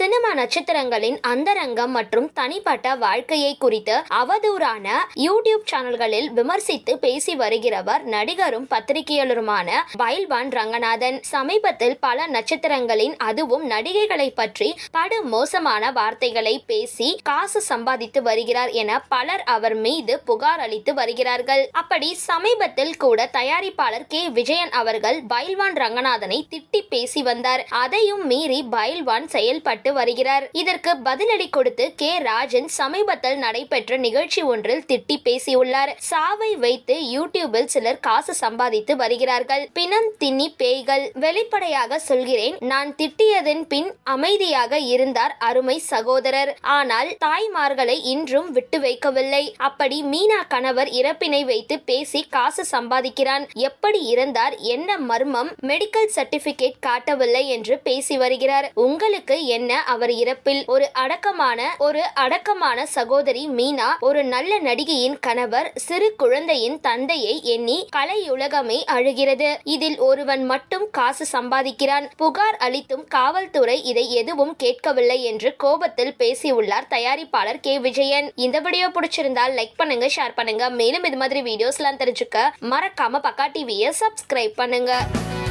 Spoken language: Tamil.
சினிமா நட்சத்திரங்களின் அந்தரங்கம் மற்றும் தனிப்பட்ட வாழ்க்கையை குறித்து அவதூறான யூடியூப் சேனல்களில் விமர்சித்து பேசி வருகிறவர் நடிகரும் பத்திரிகையாளருமான பைல்வான் ரங்கநாதன் சமீபத்தில் பல நட்சத்திரங்களின் அதுவும் நடிகைகளை பற்றி படு மோசமான வார்த்தைகளை பேசி காசு சம்பாதித்து வருகிறார் என பலர் அவர் மீது புகார் அளித்து வருகிறார்கள் அப்படி சமீபத்தில் கூட தயாரிப்பாளர் கே விஜயன் அவர்கள் பைல்வான் ரங்கநாதனை திட்டி பேசி வந்தார் அதையும் மீறி பைல்வான் செயல்பட்டு வருகிறார் இதற்கு பதிலடி கொடுத்து கே ராஜன் சமீபத்தில் நடைபெற்ற நிகழ்ச்சி ஒன்றில் திட்டி பேசியுள்ளார் சாவை வைத்து யூடியூபில் சிலர் காசு சம்பாதித்து வருகிறார்கள் பிணம் தின்னி பேய்கள் வெளிப்படையாக சொல்கிறேன் நான் திட்டியதன் பின் அமைதியாக இருந்தார் அருமை சகோதரர் ஆனால் தாய்மார்களை இன்றும் விட்டு வைக்கவில்லை அப்படி மீனா கணவர் இறப்பினை வைத்து பேசி காசு சம்பாதிக்கிறான் எப்படி இருந்தார் என்ன மர்மம் மெடிக்கல் சர்டிபிகேட் காட்டவில்லை என்று பேசி வருகிறார் உங்களுக்கு என்ன அவர் இறப்பில் ஒரு அடக்கமான ஒரு அடக்கமான சகோதரி மீனா ஒரு நல்ல நடிகையின் கணவர் சிறு குழந்தையின் தந்தையை எண்ணி கலையுலகமே அழுகிறது இதில் ஒருவன் மட்டும் காசு சம்பாதிக்கிறான் புகார் அளித்தும் காவல்துறை இதை எதுவும் கேட்கவில்லை என்று கோபத்தில் பேசியுள்ளார் தயாரிப்பாளர் கே விஜயன் இந்த வீடியோ பிடிச்சிருந்தால் லைக் பண்ணுங்க ஷேர் பண்ணுங்க மேலும் இது மாதிரி வீடியோஸ்லாம் தெரிஞ்சுக்க மறக்காம பக்கா டிவியை சப்ஸ்கிரைப் பண்ணுங்க